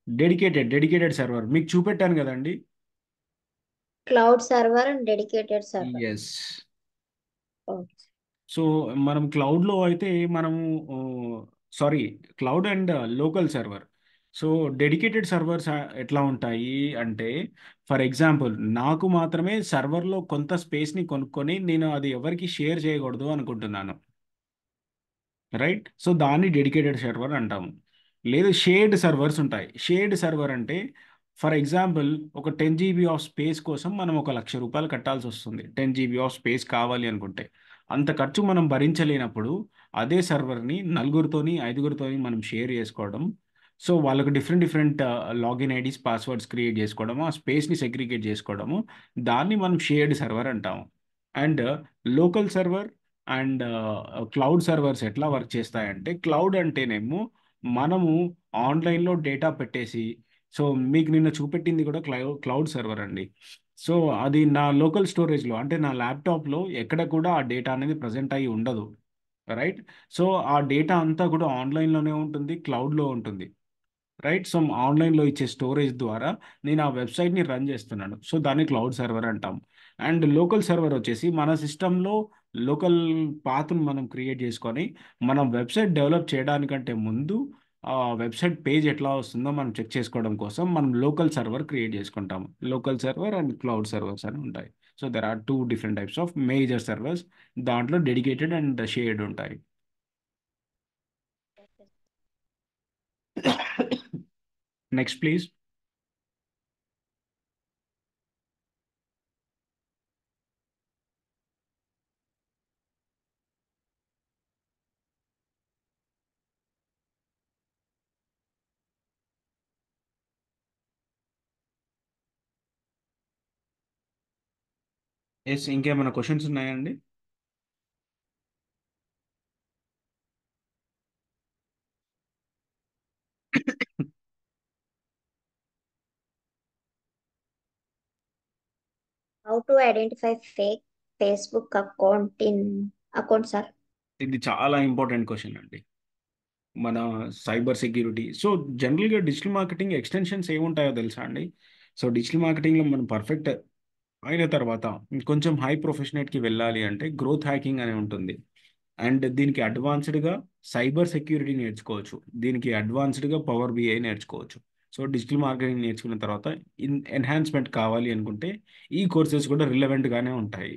dedicated dedicated server మీకు చూపెట్టాను కదండి cloud server and dedicated server yes okay so మనం క్లౌడ్లో అయితే మనము sorry cloud and local server so dedicated servers ఎట్లా ఉంటాయి అంటే ఫర్ ఎగ్జాంపుల్ నాకు మాత్రమే సర్వర్లో కొంత స్పేస్ని కొనుక్కొని నేను అది ఎవరికి షేర్ చేయకూడదు అనుకుంటున్నాను రైట్ సో దాన్ని డెడికేటెడ్ సర్వర్ అంటాము లేదు షేర్డ్ సర్వర్స్ ఉంటాయి షేర్డ్ సర్వర్ అంటే ఫర్ ఎగ్జాంపుల్ ఒక టెన్ జీబీ ఆఫ్ స్పేస్ కోసం మనం ఒక లక్ష రూపాయలు కట్టాల్సి వస్తుంది టెన్ జీబీ ఆఫ్ స్పేస్ కావాలి అనుకుంటే అంత ఖర్చు మనం భరించలేనప్పుడు అదే సర్వర్ని నలుగురితోని ఐదుగురితోని మనం షేర్ చేసుకోవడం సో వాళ్ళకు different different login IDs passwords create చేసుకోవడము ఆ స్పేస్ని సెగ్రిగేట్ చేసుకోవడము దాన్ని మనం షేర్డ్ సర్వర్ అంటాము and local server and cloud servers ఎట్లా వర్క్ చేస్తాయంటే క్లౌడ్ అంటేనేమో మనము ఆన్లైన్లో డేటా పెట్టేసి సో మీకు నిన్న చూపెట్టింది కూడా క్లౌ క్లౌడ్ సర్వర్ అండి సో అది నా లోకల్ స్టోరేజ్లో అంటే నా ల్యాప్టాప్లో ఎక్కడ కూడా ఆ డేటా అనేది ప్రజెంట్ అయ్యి ఉండదు రైట్ సో ఆ డేటా అంతా కూడా ఆన్లైన్లోనే ఉంటుంది క్లౌడ్లో ఉంటుంది రైట్ సో ఆన్లైన్లో ఇచ్చే స్టోరేజ్ ద్వారా నేను ఆ వెబ్సైట్ని రన్ చేస్తున్నాను సో దాన్ని క్లౌడ్ సర్వర్ అంటాం అండ్ లోకల్ సర్వర్ వచ్చేసి మన సిస్టంలో లోకల్ పాత్ను మనం క్రియేట్ చేసుకొని మనం వెబ్సైట్ డెవలప్ చేయడానికంటే ముందు ఆ వెబ్సైట్ పేజ్ ఎట్లా వస్తుందో మనం చెక్ చేసుకోవడం కోసం మనం లోకల్ సర్వర్ క్రియేట్ చేసుకుంటాం local server and cloud servers అని ఉంటాయి so there are two different types of major servers దాంట్లో డెడికేటెడ్ అండ్ షేర్డ్ ఉంటాయి నెక్స్ట్ ప్లీజ్ ఎస్ ఇంకేమైనా క్వశ్చన్స్ ఉన్నాయండి how to identify fake Facebook account in account sir ఇది చాలా important question అండి మన సైబర్ సెక్యూరిటీ సో జనరల్గా డిజిటల్ మార్కెటింగ్ ఎక్స్టెన్షన్స్ ఏముంటాయో తెలుసా అండి సో డిజిటల్ మార్కెటింగ్లో మనం పర్ఫెక్ట్ అయిన తర్వాత కొంచెం హై ప్రొఫెషనేట్కి వెళ్ళాలి అంటే గ్రోత్ హ్యాకింగ్ అని ఉంటుంది అండ్ దీనికి అడ్వాన్స్డ్గా సైబర్ సెక్యూరిటీ నేర్చుకోవచ్చు దీనికి అడ్వాన్స్డ్గా పవర్ బిఐ నేర్చుకోవచ్చు సో డిజిటల్ మార్కెటింగ్ నేర్చుకున్న తర్వాత ఇన్ ఎన్హాన్స్మెంట్ కావాలి అనుకుంటే ఈ కోర్సెస్ కూడా రిలవెంట్గానే ఉంటాయి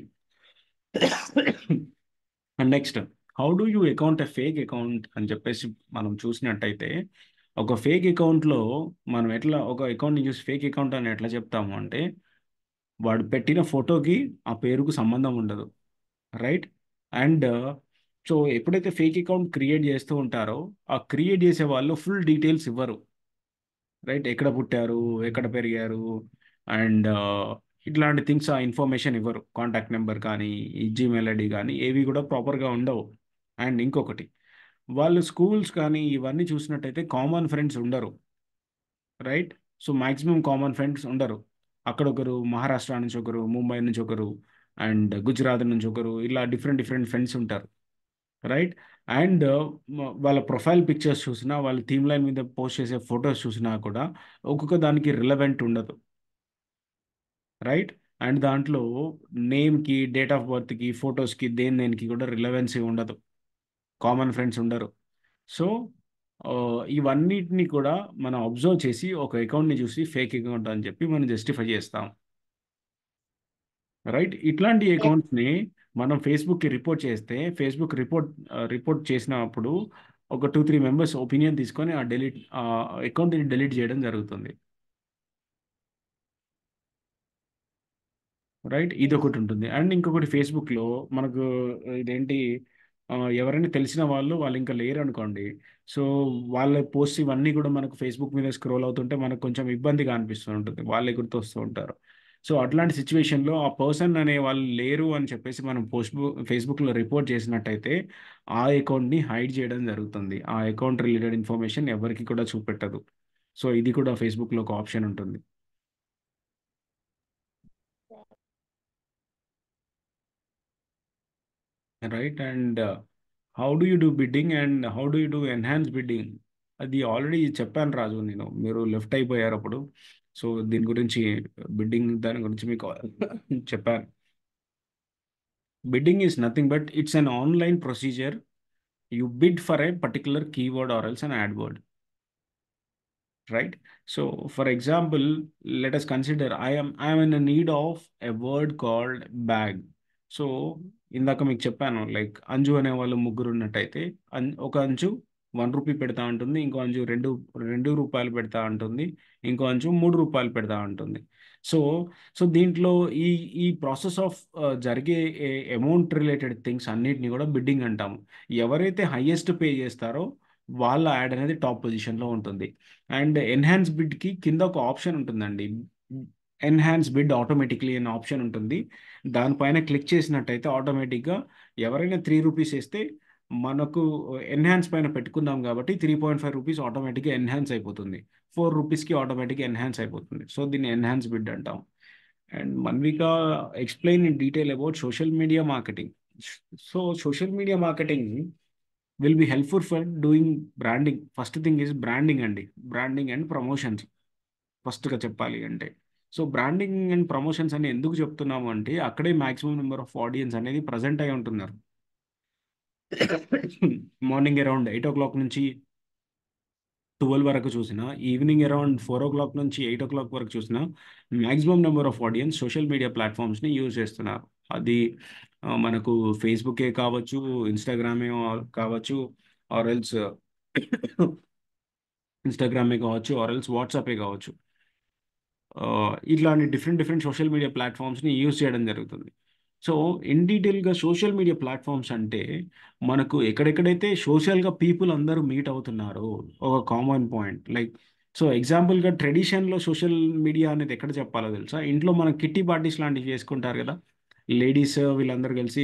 and next how do you account a fake account అని చెప్పేసి మనం చూసినట్టయితే ఒక ఫేక్ అకౌంట్లో మనం ఎట్లా ఒక అకౌంట్ని చూసి ఫేక్ అకౌంట్ అని ఎట్లా చెప్తాము అంటే వాడు పెట్టిన ఫోటోకి ఆ పేరుకు సంబంధం ఉండదు రైట్ అండ్ సో ఎప్పుడైతే ఫేక్ అకౌంట్ క్రియేట్ చేస్తూ ఉంటారో ఆ క్రియేట్ చేసే వాళ్ళు ఫుల్ డీటెయిల్స్ ఇవ్వరు రైట్ ఎక్కడ పుట్టారు ఎక్కడ పెరిగారు అండ్ ఇట్లాంటి థింగ్స్ ఆ ఇన్ఫర్మేషన్ ఇవ్వరు కాంటాక్ట్ నెంబర్ కానీ జీమెయిల్ ఐడి కానీ ఏవి కూడా ప్రాపర్గా ఉండవు అండ్ ఇంకొకటి వాళ్ళు స్కూల్స్ కానీ ఇవన్నీ చూసినట్టయితే కామన్ ఫ్రెండ్స్ ఉండరు right so maximum common friends ఉండరు అక్కడ ఒకరు మహారాష్ట్ర నుంచి ఒకరు ముంబై నుంచి ఒకరు అండ్ గుజరాత్ నుంచి ఒకరు ఇలా డిఫరెంట్ డిఫరెంట్ ఫ్రెండ్స్ ఉంటారు రైట్ అండ్ వాళ్ళ ప్రొఫైల్ పిక్చర్స్ చూసినా వాళ్ళ థీమ్ లైన్ మీద పోస్ట్ చేసే ఫొటోస్ చూసినా కూడా ఒక్కొక్క దానికి రిలవెంట్ ఉండదు రైట్ అండ్ దాంట్లో నేమ్కి డేట్ ఆఫ్ బర్త్కి ఫొటోస్కి దేని దేనికి కూడా రిలవెన్సీ ఉండదు కామన్ ఫ్రెండ్స్ ఉండరు సో ఇవన్నిటిని కూడా మనం అబ్జర్వ్ చేసి ఒక అకౌంట్ని చూసి ఫేక్ అకౌంట్ అని చెప్పి మనం జస్టిఫై చేస్తాం రైట్ ఇట్లాంటి అకౌంట్స్ని మనం ఫేస్బుక్కి రిపోర్ట్ చేస్తే ఫేస్బుక్ రిపోర్ట్ రిపోర్ట్ చేసినప్పుడు ఒక టూ త్రీ మెంబర్స్ ఒపీనియన్ తీసుకొని ఆ డెలీట్ ఆ అకౌంట్ని డెలీట్ చేయడం జరుగుతుంది రైట్ ఇది ఒకటి ఉంటుంది అండ్ ఇంకొకటి ఫేస్బుక్లో మనకు ఇదేంటి ఎవరైనా తెలిసిన వాళ్ళు వాళ్ళు ఇంకా లేరు అనుకోండి సో వాళ్ళ పోస్ట్ ఇవన్నీ కూడా మనకు ఫేస్బుక్ మీద స్క్రోల్ అవుతుంటే మనకు కొంచెం ఇబ్బందిగా అనిపిస్తూ ఉంటుంది వాళ్ళే గుర్తొస్తూ ఉంటారు సో అట్లాంటి సిచ్యువేషన్లో ఆ పర్సన్ అనే వాళ్ళు లేరు అని చెప్పేసి మనం పోస్ట్ ఫేస్బుక్లో రిపోర్ట్ చేసినట్టయితే ఆ అకౌంట్ని హైడ్ చేయడం జరుగుతుంది ఆ అకౌంట్ రిలేటెడ్ ఇన్ఫర్మేషన్ ఎవరికి కూడా చూపెట్టదు సో ఇది కూడా ఫేస్బుక్లో ఒక ఆప్షన్ ఉంటుంది right and uh, how do you do bidding and how do you do enhanced bidding అది ఆల్రెడీ చెప్పాను రాజు నేను మీరు లెఫ్ట్ అయిపోయారు అప్పుడు సో దీని గురించి బిడ్డింగ్ దాని గురించి మీకు చెప్పాను bidding is nothing but it's an online procedure you bid for a particular keyword or else an ad word right so for example let us consider i am i am in a need of a word called bag so ఇందాక మీకు చెప్పాను like Anju అనే వాళ్ళు ముగ్గురు ఉన్నట్టయితే అన్ ఒక అంచు one rupee పెడతా ఉంటుంది ఇంకో అంచు రెండు రెండు రూపాయలు పెడతా ఉంటుంది ఇంకో అంచు మూడు రూపాయలు పెడతా ఉంటుంది సో సో దీంట్లో ఈ ఈ ప్రాసెస్ ఆఫ్ జరిగే అమౌంట్ రిలేటెడ్ థింగ్స్ అన్నిటిని కూడా బిడ్డింగ్ అంటాము ఎవరైతే హైయెస్ట్ పే చేస్తారో వాళ్ళ యాడ్ అనేది టాప్ పొజిషన్లో ఉంటుంది అండ్ ఎన్హాన్స్ బిడ్కి కింద ఒక ఆప్షన్ ఉంటుందండి ఎన్హాన్స్ బిడ్ ఆటోమేటిక్లీ అనే ఆప్షన్ ఉంటుంది దానిపైన క్లిక్ చేసినట్టయితే ఆటోమేటిక్గా ఎవరైనా త్రీ రూపీస్ వేస్తే మనకు ఎన్హాన్స్ పైన పెట్టుకుందాం కాబట్టి త్రీ పాయింట్ ఫైవ్ రూపీస్ ఆటోమేటిక్గా ఎన్హాన్స్ అయిపోతుంది ఫోర్ రూపీస్కి ఆటోమేటిక్గా ఎన్హాన్స్ అయిపోతుంది సో దీన్ని ఎన్హాన్స్ బిడ్ అంటాం and Manvika explain in detail about social media marketing so social media marketing will be helpful for doing branding first thing is branding అండి branding and promotions ఫస్ట్గా చెప్పాలి అంటే సో బ్రాండింగ్ అండ్ ప్రమోషన్స్ అని ఎందుకు చెప్తున్నాము అంటే అక్కడే మ్యాక్సిమం నెంబర్ ఆఫ్ ఆడియన్స్ అనేది ప్రజెంట్ అయి ఉంటున్నారు morning around eight o'clock నుంచి ట్వెల్వ్ వరకు చూసిన evening around four o'clock నుంచి ఎయిట్ ఓ క్లాక్ వరకు చూసిన maximum number of audience social media ప్లాట్ఫామ్స్ని యూజ్ చేస్తున్నారు అది ఆ, మనకు ఫేస్బుకే కావచ్చు ఇన్స్టాగ్రామే కావచ్చు ఆర్ ఎల్స్ ఇన్స్టాగ్రామే కావచ్చు ఆర్ ఎల్స్ వాట్సాపే కావచ్చు ఆ, ఇట్లాంటి డిఫరెంట్ డిఫరెంట్ సోషల్ మీడియా ప్లాట్ఫామ్స్ని యూజ్ చేయడం జరుగుతుంది సో ఇన్ డీటెయిల్గా సోషల్ మీడియా ప్లాట్ఫామ్స్ అంటే మనకు ఎక్కడెక్కడైతే సోషల్గా పీపుల్ అందరూ మీట్ అవుతున్నారో ఒక కామన్ పాయింట్ లైక్ సో ఎగ్జాంపుల్గా ట్రెడిషన్లో సోషల్ మీడియా అనేది ఎక్కడ చెప్పాలో తెలుసా ఇంట్లో మన కిట్టి పార్టీస్ లాంటివి చేసుకుంటారు కదా లేడీస్ వీళ్ళందరూ కలిసి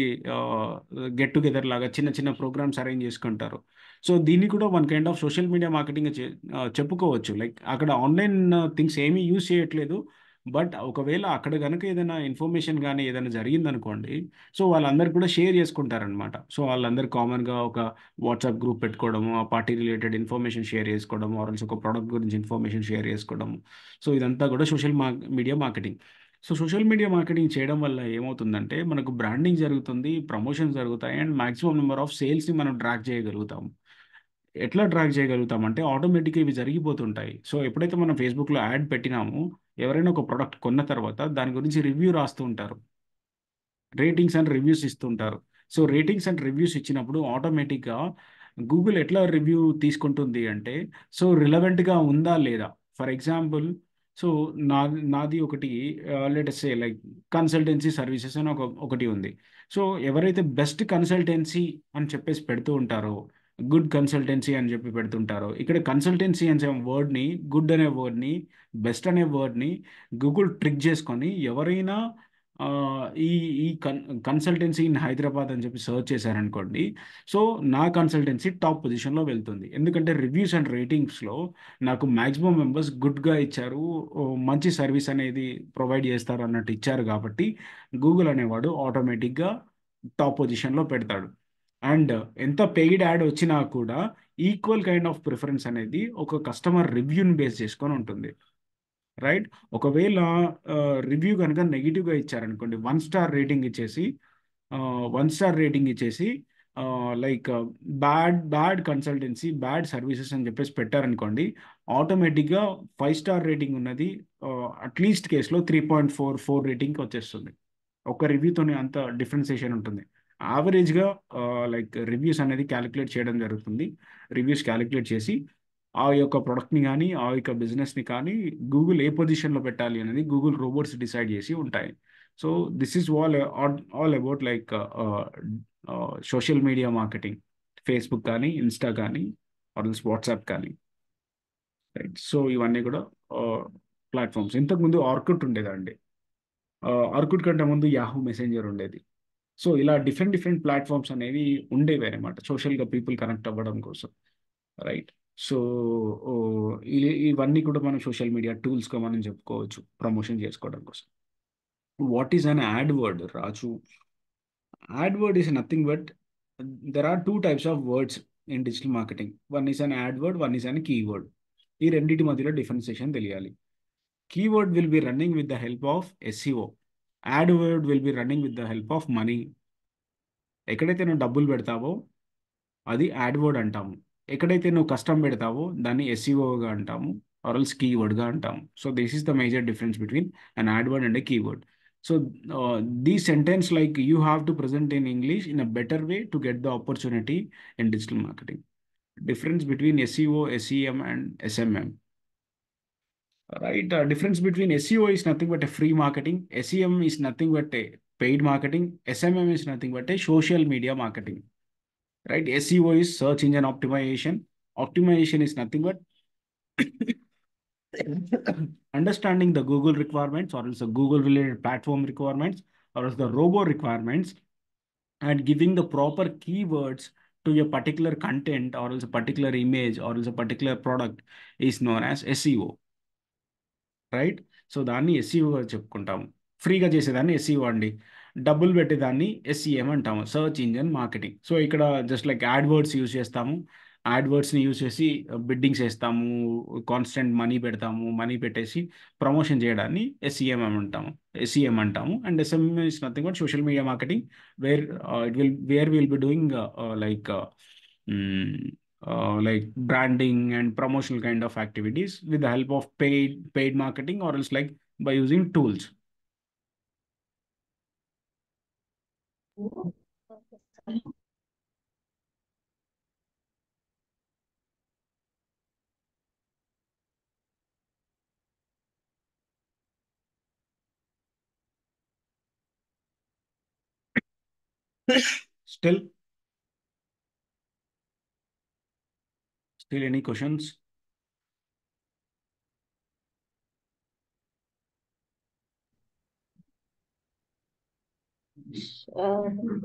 గెట్ టుగెదర్ లాగా చిన్న చిన్న ప్రోగ్రామ్స్ అరేంజ్ చేసుకుంటారు సో దీన్ని కూడా one kind of social media marketing చెప్పుకోవచ్చు లైక్ అక్కడ ఆన్లైన్ థింగ్స్ ఏమీ యూజ్ చేయట్లేదు బట్ ఒకవేళ అక్కడ కనుక ఏదైనా ఇన్ఫర్మేషన్ కానీ ఏదైనా జరిగిందనుకోండి సో వాళ్ళందరూ కూడా షేర్ చేసుకుంటారనమాట సో వాళ్ళందరూ కామన్గా ఒక వాట్సాప్ గ్రూప్ పెట్టుకోవడము ఆ పార్టీ రిలేటెడ్ ఇన్ఫర్మేషన్ షేర్ చేసుకోవడము ఆర్ఎల్స్ ఒక ప్రోడక్ట్ గురించి ఇన్ఫర్మేషన్ షేర్ చేసుకోవడము సో ఇదంతా కూడా సోషల్ మా media marketing so social media marketing చేయడం వల్ల ఏమవుతుందంటే మనకు బ్రాండింగ్ జరుగుతుంది ప్రమోషన్స్ జరుగుతాయి అండ్ మాక్సిమం నెంబర్ ఆఫ్ సేల్స్ని మనం ట్రాక్ చేయగలుగుతాం ఎట్లా ట్రాక్ చేయగలుగుతాం అంటే ఆటోమేటిక్గా ఇవి జరిగిపోతుంటాయి సో ఎప్పుడైతే మనం ఫేస్బుక్లో యాడ్ పెట్టినామో ఎవరైనా ఒక ప్రోడక్ట్ కొన్న తర్వాత దాని గురించి రివ్యూ రాస్తూ ఉంటారు రేటింగ్స్ అండ్ రివ్యూస్ ఇస్తుంటారు సో రేటింగ్స్ అండ్ రివ్యూస్ ఇచ్చినప్పుడు ఆటోమేటిక్గా గూగుల్ ఎట్లా రివ్యూ తీసుకుంటుంది అంటే సో రిలవెంట్గా ఉందా లేదా ఫర్ ఎగ్జాంపుల్ సో నా నాది ఒకటి let's say like consultancy services అని ఒక ఒకటి ఉంది సో ఎవరైతే బెస్ట్ కన్సల్టెన్సీ అని చెప్పేసి పెడుతూ ఉంటారో గుడ్ కన్సల్టెన్సీ అని చెప్పి పెడుతుంటారో ఇక్కడ కన్సల్టెన్సీ అనే వర్డ్ని గుడ్ అనే వర్డ్ని బెస్ట్ అనే వర్డ్ని గూగుల్ ట్రిక్ చేసుకొని ఎవరైనా ఆ, ఈ ఈ కన్ కన్సల్టెన్సీ ఇన్ హైదరాబాద్ అని చెప్పి సర్చ్ చేశారనుకోండి సో నా కన్సల్టెన్సీ టాప్ పొజిషన్లో వెళ్తుంది ఎందుకంటే రివ్యూస్ అండ్ రేటింగ్స్లో నాకు మ్యాక్సిమం మెంబర్స్ గుడ్గా ఇచ్చారు ఓ, మంచి సర్వీస్ అనేది ప్రొవైడ్ చేస్తారు అన్నట్టు ఇచ్చారు కాబట్టి గూగుల్ అనేవాడు ఆటోమేటిక్గా టాప్ పొజిషన్లో పెడతాడు అండ్ ఎంత పెయిడ్ యాడ్ వచ్చినా కూడా ఈక్వల్ కైండ్ ఆఫ్ ప్రిఫరెన్స్ అనేది ఒక కస్టమర్ రివ్యూని బేస్ చేసుకొని ఉంటుంది రైట్ ఒకవేళ రివ్యూ కనుక నెగిటివ్గా ఇచ్చారనుకోండి వన్ స్టార్ రేటింగ్ ఇచ్చేసి వన్ స్టార్ రేటింగ్ ఇచ్చేసి like bad bad consultancy bad services అని చెప్పేసి పెట్టారనుకోండి ఆటోమేటిక్గా ఫైవ్ స్టార్ రేటింగ్ ఉన్నది అట్లీస్ట్ కేసులో త్రీ పాయింట్ ఫోర్ ఫోర్ రేటింగ్కి వచ్చేస్తుంది ఒక రివ్యూతోనే అంత డిఫరెన్సియేషన్ ఉంటుంది యావరేజ్గా లైక్ రివ్యూస్ అనేది క్యాలిక్యులేట్ చేయడం జరుగుతుంది రివ్యూస్ క్యాలిక్యులేట్ చేసి ఆ యొక్క ప్రోడక్ట్ని కానీ ఆ యొక్క బిజినెస్ని కానీ గూగుల్ ఏ పొజిషన్లో పెట్టాలి అనేది గూగుల్ రోబోట్స్ డిసైడ్ చేసి ఉంటాయి so this is all all about like social media marketing Facebook కానీ ఇన్స్టా కానీ ఆర్ఎల్స్ వాట్సాప్ కానీ రైట్ సో ఇవన్నీ కూడా ప్లాట్ఫామ్స్ ఇంతకుముందు ఆర్కుట్ ఉండేదండి ఆర్కుట్ కంటే ముందు యాహూ మెసెంజర్ ఉండేది సో ఇలా డిఫరెంట్ డిఫరెంట్ ప్లాట్ఫామ్స్ అనేవి ఉండేవి అనమాట సోషల్గా పీపుల్ కనెక్ట్ అవ్వడం కోసం రైట్ సో ఇవన్నీ కూడా మనం సోషల్ మీడియా టూల్స్గా మనం చెప్పుకోవచ్చు ప్రమోషన్ చేసుకోవడం కోసం what is an ad word Raju ad word is nothing but there are two types of words in digital marketing one is an ad word one is an keyword ఈ రెండింటి మధ్యలో differentiation తెలియాలి keyword will be running with the help of SEO ad word will be running with the help of money ఎక్కడైతే నువ్వు డబ్బులు పెడతావో అది add word అంటాము ఎక్కడైతే నువ్వు కష్టం పెడతావో దాన్ని ఎస్సీఓగా అంటాము ఆర్ఎల్స్ కీవర్డ్గా అంటాము so this is the major difference between an ad word and a keyword so the sentence like you have to present in English in a better way to get the opportunity in digital marketing difference between SEO, SEM, and SMM. Right, uh, difference between SEO is nothing but a free marketing. SEM is nothing but a paid marketing. SMM is nothing but a social media marketing. Right, SEO is search engine optimization. Optimization is nothing but understanding the Google requirements or else the Google related platform requirements or else the robo requirements and giving the proper keywords to a particular content or else a particular image or else a particular product is known as SEO. Right so దాన్ని SEO చెప్పుకుంటాము ఫ్రీగా చేసేదాన్ని SEO అండి డబ్బులు పెట్టేదాన్ని SEM అంటాము search engine marketing so ఇక్కడ just like ad words use చేస్తాము యాడ్ వర్డ్స్ని యూజ్ చేసి బిడ్డింగ్స్ వేస్తాము కాన్స్టెంట్ మనీ పెడతాము మనీ పెట్టేసి ప్రమోషన్ చేయడాన్ని ఎస్సీఎం అని అంటాము ఎస్సీఎం అంటాము and SMM is nothing but social media marketing where it will where will be doing like uh, like branding and promotional kind of activities with the help of paid paid marketing or else like by using tools still still any questions Uh,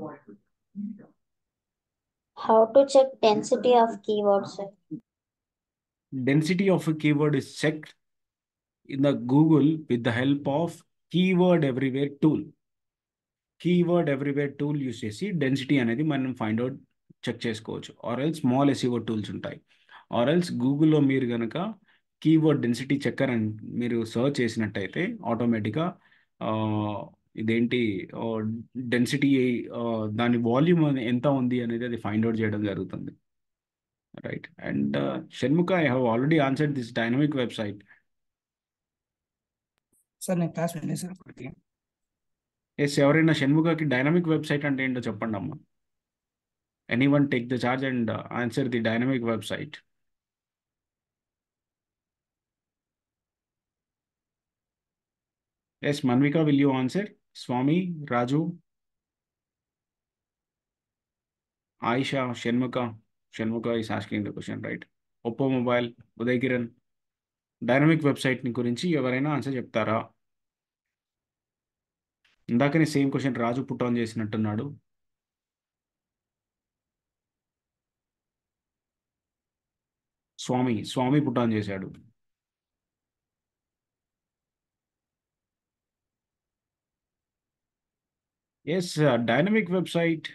how to check density of keywords? sir? density of a keyword is checked in the google with the help of keyword everywhere tool keyword everywhere tool use చేసి density అనేది మనం find out check చేసుకోవచ్చు or else small SEO tools ఉంటాయి or else గూగుల్లో మీరు కనుక keyword density చెక్కర్ అని మీరు సర్చ్ చేసినట్టయితే ఆటోమేటిక్గా ఇదేంటి డెన్సిటీ దాని వాల్యూమ్ ఎంత ఉంది అనేది అది ఫైండ్ అవుట్ చేయడం జరుగుతుంది right and Shanmukha I have already answered this dynamic website sir నేను క్లాస్ వినే సార్ ఇప్పటికి ఎస్ ఎవరైనా షణ్ముఖకి డైనమిక్ వెబ్సైట్ అంటే ఏంటో చెప్పండి అమ్మా anyone take the charge and answer the dynamic website yes Manvika will you answer Swami Raju Ayesha Shanmukha Shanmukha is asking the question right Oppo mobile Uday Kiran డైనమిక్ వెబ్సైట్ని గురించి ఎవరైనా ఆన్సర్ చెప్తారా ఇందాకనే same question Raju put on చేసినట్టున్నాడు Swami Swami put on చేశాడు yes dynamic website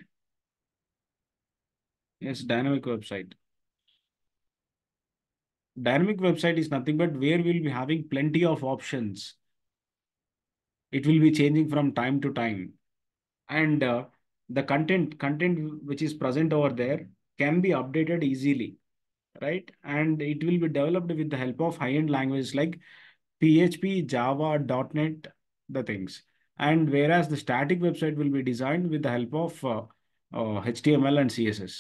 yes dynamic website dynamic website is nothing but where we'll be having plenty of options it will be changing from time to time and uh, the content content which is present over there can be updated easily right and it will be developed with the help of high end languages like php java net the things and whereas the static website will be designed with the help of uh, uh, html and css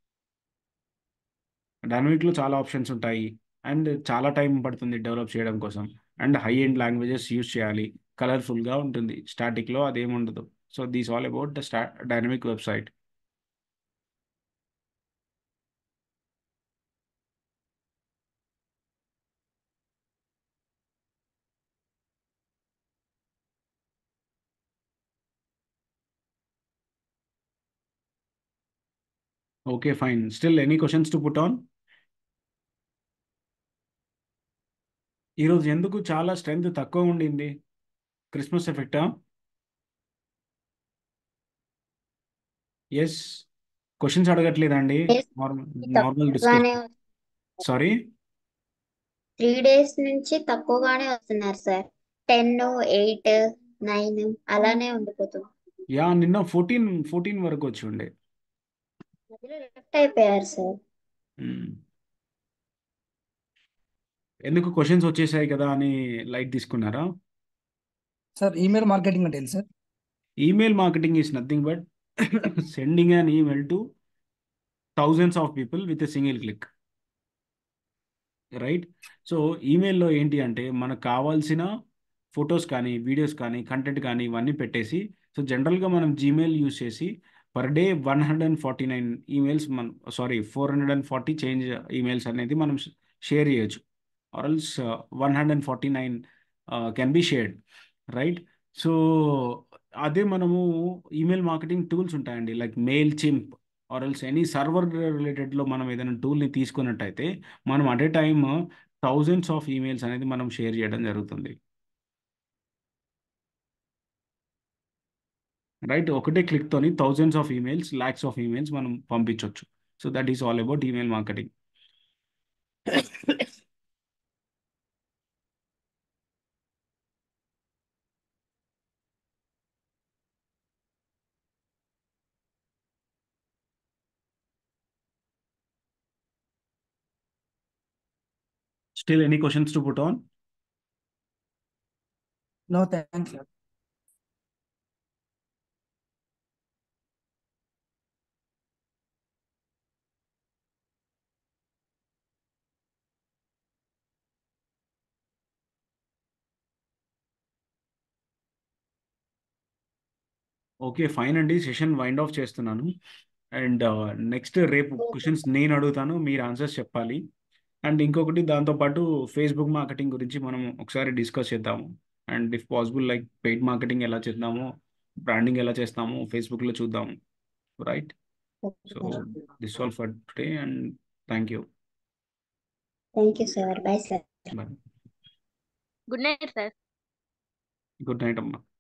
డైనమిక్లో చాలా options ఉంటాయి and చాలా time పడుతుంది develop చేయడం కోసం and high end languages use చేయాలి కలర్ఫుల్గా ఉంటుంది స్టాటిక్లో అదేం ఉండదు so these all about the స్టా dynamic website okay fine still any questions to put on ఈరోజు ఎందుకు చాలా స్ట్రెంగ్త్ తక్కువ ఉండింది క్రిస్మస్ ఎఫెక్టా ఎస్ క్వశ్చన్స్ అడగట్లేదండి Yes, నార్మల్ నార్మల్ తక్కువగానే డిస్కషన్ సారీ త్రీ డేస్ నుంచి తక్కువగానే వస్తున్నారు సార్ టెన్ ఎయిట్ నైన్ అలానే ఉండిపోతుంది యా నిన్న ఫోర్టీన్ ఫోర్టీన్ వరకు వచ్చి ఉండే మధ్యలో లెఫ్ట్ అయిపోయారు సార్ మ్మ్. ఎందుకు క్వశ్చన్స్ వచ్చేసాయి కదా అని లైట్ తీసుకున్నారా సార్ ఈమెయిల్ మార్కెటింగ్ అంటే ఏంటి sir email marketing is nothing but sending an email to thousands of people with a single click right so ఈమెయిల్లో ఏంటి అంటే మనకు కావాల్సిన ఫొటోస్ కానీ వీడియోస్ కానీ కంటెంట్ కానీ ఇవన్నీ పెట్టేసి సో జనరల్గా మనం జీమెయిల్ యూస్ చేసి per day one hundred and forty nine emails మన sorry four hundred and forty change emails అనేది మనం షేర్ చేయొచ్చు or else one hundred and forty nine can be shared right so అదే మనము ఈమెయిల్ మార్కెటింగ్ టూల్స్ ఉంటాయండి like Mailchimp or else any server రిలేటెడ్లో మనం ఏదైనా టూల్ని తీసుకున్నట్టయితే మనం at a time thousands of emails అనేది మనం షేర్ చేయడం జరుగుతుంది రైట్ ఒకటే క్లిక్తోని thousands of emails lakhs of emails మనం పంపించవచ్చు so that is all about email marketing Still any questions to put on? No, thanks, sir. Okay fine అండి session wind off చేస్తున్నాను and next రేపు క్వశ్చన్స్ నేను అడుగుతాను మీరు ఆన్సర్స్ చెప్పాలి అండ్ ఇంకొకటి దాంతోపాటు ఫేస్బుక్ మార్కెటింగ్ గురించి మనం ఒకసారి డిస్కస్ చేద్దాము and if possible like paid marketing ఎలా చేద్దాము బ్రాండింగ్ ఎలా చేస్తాము ఫేస్బుక్లో చూద్దాము right so this all for today and thank you thank you sir bye sir bye good night sir good night అమ్మా